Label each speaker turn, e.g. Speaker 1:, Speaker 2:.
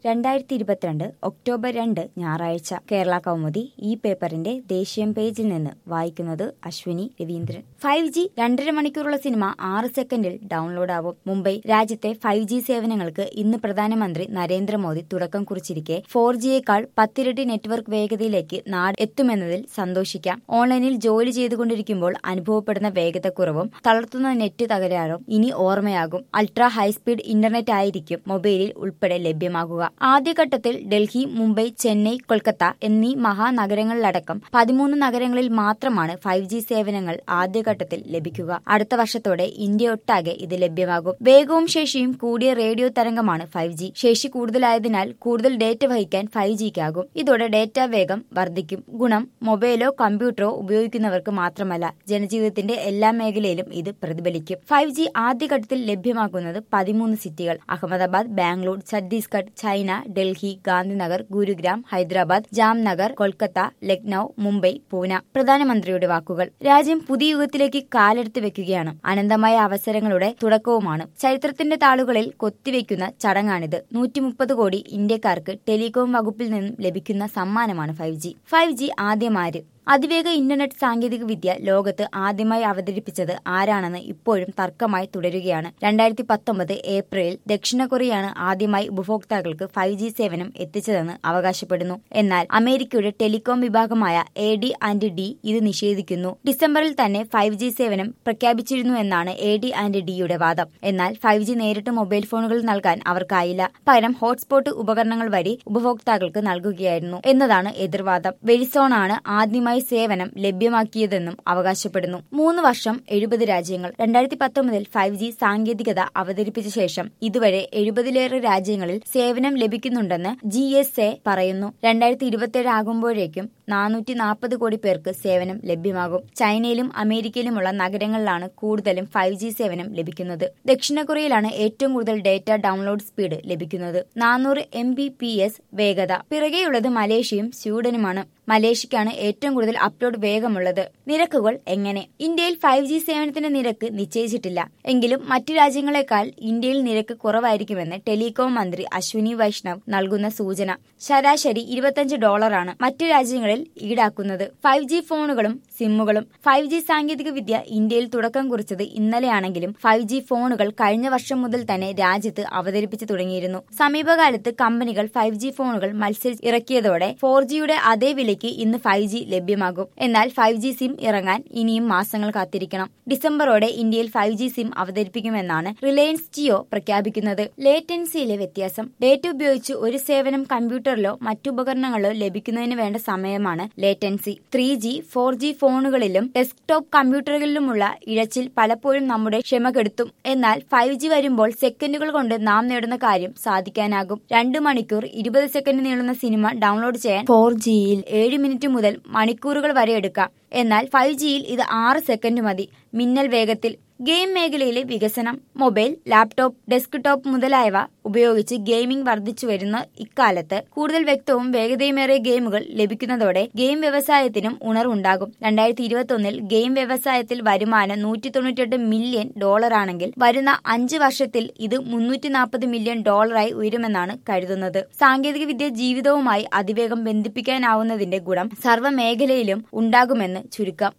Speaker 1: രണ്ടായിരത്തി ഇരുപത്തിരണ്ട് ഒക്ടോബർ രണ്ട് ഞായറാഴ്ച കേരള കൗമുദി ഈ പേപ്പറിന്റെ ദേശീയം പേജിൽ നിന്ന് വായിക്കുന്നത് അശ്വിനി രവീന്ദ്രൻ ഫൈവ് ജി രണ്ടര മണിക്കൂറുള്ള സിനിമ ആറ് സെക്കൻഡിൽ ഡൗൺലോഡ് ആവും മുംബൈ രാജ്യത്തെ ഫൈവ് ജി സേവനങ്ങൾക്ക് ഇന്ന് പ്രധാനമന്ത്രി നരേന്ദ്രമോദി തുടക്കം കുറിച്ചിരിക്കെ ഫോർ ജിയേക്കാൾ പത്തിരട്ടി നെറ്റ്വർക്ക് വേഗതയിലേക്ക് നാട് എത്തുമെന്നതിൽ സന്തോഷിക്കാം ഓൺലൈനിൽ ജോലി ചെയ്തുകൊണ്ടിരിക്കുമ്പോൾ അനുഭവപ്പെടുന്ന വേഗതക്കുറവും തളർത്തുന്ന നെറ്റ് തകരാറും ഇനി ഓർമ്മയാകും അൾട്രാ ഹൈസ്പീഡ് ഇന്റർനെറ്റ് ആയിരിക്കും മൊബൈലിൽ ഉൾപ്പെടെ ലഭ്യമാകുക ആദ്യഘട്ടത്തിൽ ഡൽഹി മുംബൈ ചെന്നൈ കൊൽക്കത്ത എന്നീ മഹാനഗരങ്ങളിലടക്കം പതിമൂന്ന് നഗരങ്ങളിൽ മാത്രമാണ് ഫൈവ് ജി സേവനങ്ങൾ ആദ്യഘട്ടത്തിൽ ലഭിക്കുക അടുത്ത വർഷത്തോടെ ഇന്ത്യയൊട്ടാകെ ഇത് ലഭ്യമാകും വേഗവും ശേഷിയും കൂടിയ റേഡിയോ തരംഗമാണ് ഫൈവ് ജി ശേഷി കൂടുതലായതിനാൽ കൂടുതൽ ഡേറ്റ വഹിക്കാൻ ഫൈവ് ജിക്കാകും ഇതോടെ ഡേറ്റ വേഗം വർദ്ധിക്കും ഗുണം മൊബൈലോ കമ്പ്യൂട്ടറോ ഉപയോഗിക്കുന്നവർക്ക് മാത്രമല്ല ജനജീവിതത്തിന്റെ എല്ലാ മേഖലയിലും ഇത് പ്രതിഫലിക്കും ഫൈവ് ജി ആദ്യഘട്ടത്തിൽ ലഭ്യമാക്കുന്നത് പതിമൂന്ന് സിറ്റികൾ അഹമ്മദാബാദ് ബാംഗ്ലൂർ ഛത്തീസ്ഗഡ് ചൈന ഡൽഹി ഗാന്ധിനഗർ ഗുരുഗ്രാം ഹൈദരാബാദ് ജാംനഗർ കൊൽക്കത്ത ലക്നൌ മുംബൈ പൂന പ്രധാനമന്ത്രിയുടെ വാക്കുകൾ രാജ്യം പുതിയ യുഗത്തിലേക്ക് കാലെടുത്ത് വെക്കുകയാണ് അനന്തമായ അവസരങ്ങളുടെ തുടക്കവുമാണ് ചരിത്രത്തിന്റെ താളുകളിൽ കൊത്തിവെക്കുന്ന ചടങ്ങാണിത് നൂറ്റി മുപ്പത് കോടി ഇന്ത്യക്കാർക്ക് ടെലികോം വകുപ്പിൽ നിന്നും ലഭിക്കുന്ന സമ്മാനമാണ് ഫൈവ് ജി ഫൈവ് ജി ആദ്യമാര് അതിവേഗ ഇന്റർനെറ്റ് സാങ്കേതിക വിദ്യ ലോകത്ത് ആദ്യമായി അവതരിപ്പിച്ചത് ആരാണെന്ന് ഇപ്പോഴും തർക്കമായി തുടരുകയാണ് രണ്ടായിരത്തി പത്തൊമ്പത് ഏപ്രിലിൽ ദക്ഷിണ കൊറിയയാണ് ആദ്യമായി ഉപഭോക്താക്കൾക്ക് ഫൈവ് ജി സേവനം എത്തിച്ചതെന്ന് അവകാശപ്പെടുന്നു എന്നാൽ അമേരിക്കയുടെ ടെലികോം വിഭാഗമായ എ ഡി ആൻഡ് ഡി ഇത് നിഷേധിക്കുന്നു ഡിസംബറിൽ തന്നെ ഫൈവ് ജി സേവനം പ്രഖ്യാപിച്ചിരുന്നു എന്നാണ് എ ഡി ആൻഡ് ഡിയുടെ വാദം എന്നാൽ ഫൈവ് ജി നേരിട്ട് മൊബൈൽ ഫോണുകളിൽ നൽകാൻ അവർക്കായില്ല പകരം ഹോട്ട്സ്പോട്ട് ഉപകരണങ്ങൾ വഴി ഉപഭോക്താക്കൾക്ക് നൽകുകയായിരുന്നു എന്നതാണ് എതിർവാദം വെരിസോണാണ് ആദ്യമായി സേവനം ലഭ്യമാക്കിയതെന്നും അവകാശപ്പെടുന്നു മൂന്ന് വർഷം എഴുപത് രാജ്യങ്ങൾ രണ്ടായിരത്തി പത്തൊമ്പതിൽ ഫൈവ് ജി സാങ്കേതികത അവതരിപ്പിച്ച ശേഷം ഇതുവരെ എഴുപതിലേറെ രാജ്യങ്ങളിൽ സേവനം ലഭിക്കുന്നുണ്ടെന്ന് ജി എസ് എ പറയുന്നു രണ്ടായിരത്തി ഇരുപത്തിയേഴ് ആകുമ്പോഴേക്കും നാനൂറ്റി നാൽപ്പത് കോടി പേർക്ക് സേവനം ലഭ്യമാകും ചൈനയിലും അമേരിക്കയിലുമുള്ള നഗരങ്ങളിലാണ് കൂടുതലും ഫൈവ് ജി സേവനം ലഭിക്കുന്നത് ദക്ഷിണ കൊറിയയിലാണ് ഏറ്റവും കൂടുതൽ ഡേറ്റ ഡൗൺലോഡ് സ്പീഡ് ലഭിക്കുന്നത് നാനൂറ് എം ബി പി എസ് വേഗത പിറകെയുള്ളത് മലേഷ്യയും സ്വീഡനുമാണ് മലേഷ്യക്കാണ് ഏറ്റവും കൂടുതൽ അപ്ലോഡ് വേഗമുള്ളത് നിരക്കുകൾ എങ്ങനെ ഇന്ത്യയിൽ ഫൈവ് ജി സേവനത്തിന്റെ നിരക്ക് നിശ്ചയിച്ചിട്ടില്ല എങ്കിലും മറ്റു രാജ്യങ്ങളെക്കാൾ ഇന്ത്യയിൽ നിരക്ക് കുറവായിരിക്കുമെന്ന് ടെലികോം മന്ത്രി അശ്വിനി വൈഷ്ണവ് നൽകുന്ന സൂചന ശരാശരി ഇരുപത്തിയഞ്ച് ഡോളറാണ് മറ്റു രാജ്യങ്ങളിൽ ഈടാക്കുന്നത് ഫൈവ് ജി ഫോണുകളും സിമ്മുകളും ഫൈവ് ജി സാങ്കേതിക വിദ്യ ഇന്ത്യയിൽ തുടക്കം കുറിച്ചത് ഇന്നലെയാണെങ്കിലും ഫൈവ് ജി ഫോണുകൾ കഴിഞ്ഞ വർഷം മുതൽ തന്നെ രാജ്യത്ത് അവതരിപ്പിച്ചു തുടങ്ങിയിരുന്നു സമീപകാലത്ത് കമ്പനികൾ ഫൈവ് ജി ഫോണുകൾ മത്സരിച്ച് ഇറക്കിയതോടെ ഫോർ ജിയുടെ അതേ വിലയ്ക്ക് ഇന്ന് ഫൈവ് ജി ലഭ്യമാകും എന്നാൽ ഫൈവ് ജി സിം ഇറങ്ങാൻ ഇനിയും മാസങ്ങൾ കാത്തിരിക്കണം ഡിസംബറോടെ ഇന്ത്യയിൽ ഫൈവ് ജി സിം അവതരിപ്പിക്കുമെന്നാണ് റിലയൻസ് ജിയോ പ്രഖ്യാപിക്കുന്നത് ലേറ്റൻസിയിലെ വ്യത്യാസം ഡേറ്റ ഉപയോഗിച്ച് ഒരു സേവനം കമ്പ്യൂട്ടറിലോ മറ്റുപകരണങ്ങളിലോ ലഭിക്കുന്നതിന് വേണ്ട സമയമാണ് latency three G four G ഫോണുകളിലും ഡെസ്ക്ടോപ്പ് കമ്പ്യൂട്ടറുകളിലുമുള്ള ഇഴച്ചിൽ പലപ്പോഴും നമ്മുടെ ക്ഷമ കെടുത്തും എന്നാൽ ഫൈവ് ജി വരുമ്പോൾ സെക്കൻഡുകൾ കൊണ്ട് നാം നേടുന്ന കാര്യം സാധിക്കാനാകും രണ്ട് മണിക്കൂർ ഇരുപത് സെക്കൻഡ് നീളുന്ന സിനിമ ഡൗൺലോഡ് ചെയ്യാൻ ഫോർ ജിയിൽ ഏഴ് മിനിറ്റ് മുതൽ മണിക്കൂറുകൾ വരെ എടുക്കാം എന്നാൽ ഫൈവ് ജിയിൽ ഇത് ആറ് സെക്കൻഡ് മതി മിന്നൽ വേഗത്തിൽ ഗെയിം മേഖലയിലെ വികസനം മൊബൈൽ ലാപ്ടോപ്പ് ഡെസ്ക്ടോപ്പ് മുതലായവ ഉപയോഗിച്ച് ഗെയിമിംഗ് വർദ്ധിച്ചു വരുന്ന ഇക്കാലത്ത് കൂടുതൽ വ്യക്തവും വേഗതയുമേറിയ ഗെയിമുകൾ ലഭിക്കുന്നതോടെ ഗെയിം വ്യവസായത്തിനും ഉണർവുണ്ടാകും രണ്ടായിരത്തി ഇരുപത്തൊന്നിൽ ഗെയിം വ്യവസായത്തിൽ വരുമാനം നൂറ്റി തൊണ്ണൂറ്റെട്ട് മില്യൺ ഡോളറാണെങ്കിൽ വരുന്ന അഞ്ച് വർഷത്തിൽ ഇത് മുന്നൂറ്റി നാൽപ്പത് മില്യൺ ഡോളറായി ഉയരുമെന്നാണ് കരുതുന്നത് സാങ്കേതികവിദ്യ ജീവിതവുമായി അതിവേഗം ബന്ധിപ്പിക്കാനാവുന്നതിന്റെ ഗുണം സർവ്വ മേഖലയിലും ഉണ്ടാകുമെന്ന് ചുരുക്കം